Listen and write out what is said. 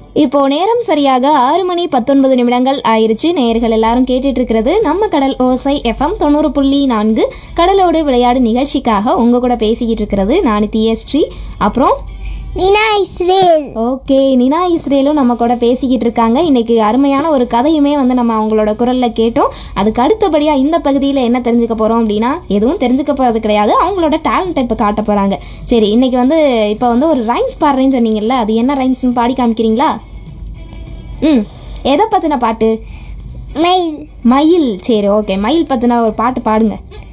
இப்போ நேரம் சரியாக ஆறு மணி பத்தொன்பது நிமிடங்கள் ஆயிருச்சு நேயர்கள் எல்லாரும் கேட்டுட்டு இருக்கிறது நம்ம கடல் ஓசை எஃப்எம் தொண்ணூறு புள்ளி நான்கு கடலோடு விளையாடு நிகழ்ச்சிக்காக உங்க கூட பேசிக்கிட்டு இருக்கிறது நான் தியஸ்ரீ அப்புறம் மீனா இஸ்ரேல் ஓகே நினா இஸ்ரேலும் நம்ம கூட பேசிக்கிட்டு இருக்காங்க இன்னைக்கு அருமையான ஒரு கதையுமே வந்து நம்ம அவங்களோட குரல்ல கேட்டோம் அதுக்கு அடுத்தபடியா இந்த பகுதியில் என்ன தெரிஞ்சுக்க போறோம் அப்படின்னா எதுவும் தெரிஞ்சுக்க போறது கிடையாது அவங்களோட டேலண்ட்டை இப்போ காட்ட போறாங்க சரி இன்னைக்கு வந்து இப்போ வந்து ஒரு ரைம்ஸ் பாடுறேன்னு சொன்னீங்கல்ல அது என்ன ரைம்ஸ்னு பாடி காமிக்கிறீங்களா ம் எதை பத்தின பாட்டு மயில் மயில் சரி ஓகே மயில் பத்தின ஒரு பாட்டு பாடுங்க